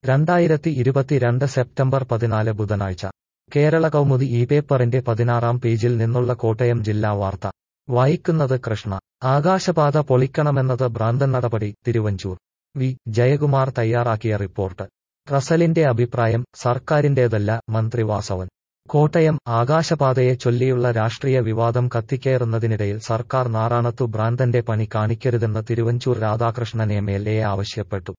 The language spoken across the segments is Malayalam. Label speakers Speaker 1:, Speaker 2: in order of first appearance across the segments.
Speaker 1: രണ്ടായിരത്തി ഇരുപത്തിരണ്ട് സെപ്റ്റംബർ പതിനാല് ബുധനാഴ്ച കേരള കൗമുദി ഈ പേപ്പറിന്റെ പതിനാറാം പേജിൽ നിന്നുള്ള കോട്ടയം ജില്ലാ വാർത്ത വായിക്കുന്നത് കൃഷ്ണ ആകാശപാത പൊളിക്കണമെന്നത് ഭ്രാന്തൻ നടപടി തിരുവഞ്ചൂർ വി ജയകുമാർ തയ്യാറാക്കിയ റിപ്പോർട്ട് റസലിന്റെ അഭിപ്രായം സർക്കാരിന്റേതല്ല മന്ത്രി വാസവൻ കോട്ടയം ആകാശപാതയെ ചൊല്ലിയുള്ള രാഷ്ട്രീയ വിവാദം കത്തിക്കയറുന്നതിനിടയിൽ സർക്കാർ നാറാണത്തു ഭ്രാന്തന്റെ പണി കാണിക്കരുതെന്ന് Thiruvanchoor Radhakrishnan M L A ആവശ്യപ്പെട്ടു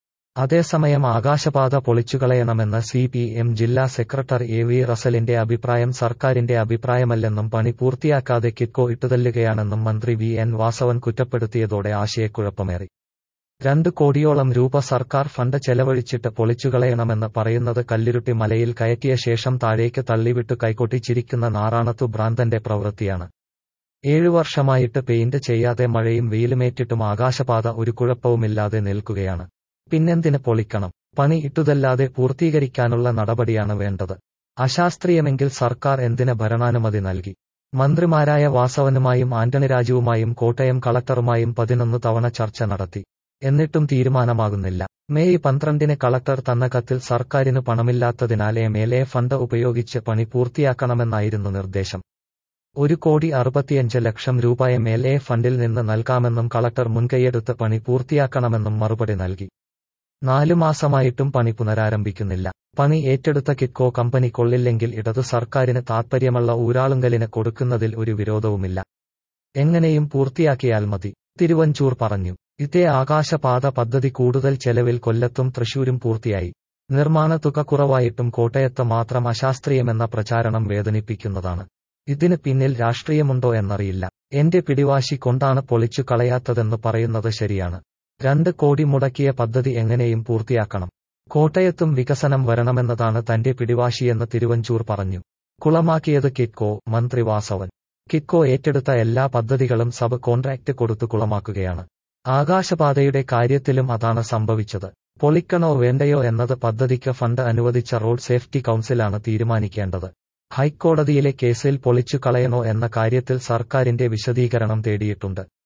Speaker 1: അതേസമയം ആകാശപാത പൊളിച്ചുകളയണമെന്ന സി പി എം ജില്ലാ സെക്രട്ടറി എ വി റസലിന്റെ അഭിപ്രായം സർക്കാരിന്റെ അഭിപ്രായമല്ലെന്നും പണി പൂർത്തിയാക്കാതെ കിറ്റ്കോ ഇട്ടുതല്ലുകയാണെന്നും മന്ത്രി വി എൻ വാസവൻ കുറ്റപ്പെടുത്തിയതോടെ ആശയക്കുഴപ്പമേറി രണ്ട് കോടിയോളം രൂപ സർക്കാർ ഫണ്ട് ചെലവഴിച്ചിട്ട് പൊളിച്ചുകളയണമെന്ന് പറയുന്നത് കല്ലിരുട്ടി മലയിൽ കയറ്റിയ ശേഷം താഴേക്ക് തള്ളിവിട്ടു കൈകൊട്ടിച്ചിരിക്കുന്ന നാറാണത്തു ഭ്രാന്തന്റെ പ്രവൃത്തിയാണ് ഏഴു വർഷമായിട്ട് പെയിന്റ് ചെയ്യാതെ മഴയും വെയിലുമേറ്റിട്ടും ആകാശപാത ഒരു കുഴപ്പവുമില്ലാതെ നിൽക്കുകയാണ് പിന്നെന്തിന് പൊളിക്കണം പണി ഇട്ടുതല്ലാതെ പൂർത്തീകരിക്കാനുള്ള നടപടിയാണ് വേണ്ടത് അശാസ്ത്രീയമെങ്കിൽ സർക്കാർ എന്തിന് ഭരണാനുമതി നൽകി മന്ത്രിമാരായ വാസവനുമായും ആന്റണി രാജുവുമായും കോട്ടയം കളക്ടറുമായും പതിനൊന്ന് തവണ ചർച്ച നടത്തി എന്നിട്ടും തീരുമാനമാകുന്നില്ല മെയ് പന്ത്രണ്ടിന് കളക്ടർ തന്ന കത്തിൽ സർക്കാരിന് പണമില്ലാത്തതിനാൽ എം എൽ എ ഫണ്ട് ഉപയോഗിച്ച് പണി പൂർത്തിയാക്കണമെന്നായിരുന്നു നിർദ്ദേശം ഒരു കോടി അറുപത്തിയഞ്ച് ലക്ഷം രൂപ എം എൽ എ ഫണ്ടിൽ നിന്ന് നൽകാമെന്നും കളക്ടർ മുൻകൈയെടുത്ത് പണി പൂർത്തിയാക്കണമെന്നും മറുപടി നൽകി നാലു മാസമായിട്ടും പണി പുനരാരംഭിക്കുന്നില്ല പണി ഏറ്റെടുത്ത കിറ്റ്കോ കമ്പനി കൊള്ളില്ലെങ്കിൽ ഇടതു സർക്കാരിന് താൽപ്പര്യമുള്ള ഊരാളുങ്കലിന് കൊടുക്കുന്നതിൽ ഒരു വിരോധവുമില്ല എങ്ങനെയും പൂർത്തിയാക്കിയാൽ മതി തിരുവഞ്ചൂർ പറഞ്ഞു ഇതേ ആകാശപാത പദ്ധതി കൂടുതൽ ചെലവിൽ കൊല്ലത്തും തൃശൂരും പൂർത്തിയായി നിർമ്മാണ തുക കുറവായിട്ടും കോട്ടയത്ത് മാത്രം അശാസ്ത്രീയമെന്ന പ്രചാരണം വേദനിപ്പിക്കുന്നതാണ് ഇതിന് പിന്നിൽ രാഷ്ട്രീയമുണ്ടോ എന്നറിയില്ല എന്റെ പിടിവാശി കൊണ്ടാണ് പൊളിച്ചു കളയാത്തതെന്ന് പറയുന്നത് ശരിയാണ് രണ്ട് കോടി മുടക്കിയ പദ്ധതി എങ്ങനെയും പൂർത്തിയാക്കണം കോട്ടയത്തും വികസനം വരണമെന്നതാണ് തന്റെ പിടിവാശിയെന്ന് തിരുവഞ്ചൂർ പറഞ്ഞു കുളമാക്കിയത് കിറ്റ്കോ മന്ത്രി വാസവൻ കിറ്റ്കോ ഏറ്റെടുത്ത എല്ലാ പദ്ധതികളും സബ് കോൺട്രാക്ട് കൊടുത്തു കുളമാക്കുകയാണ് ആകാശപാതയുടെ കാര്യത്തിലും അതാണ് സംഭവിച്ചത് പൊളിക്കണോ വേണ്ടയോ എന്നത് പദ്ധതിക്ക് ഫണ്ട് അനുവദിച്ച റോഡ് സേഫ്റ്റി കൌൺസിലാണ് തീരുമാനിക്കേണ്ടത് ഹൈക്കോടതിയിലെ കേസിൽ പൊളിച്ചു കളയണോ എന്ന കാര്യത്തിൽ സർക്കാരിന്റെ വിശദീകരണം തേടിയിട്ടുണ്ട്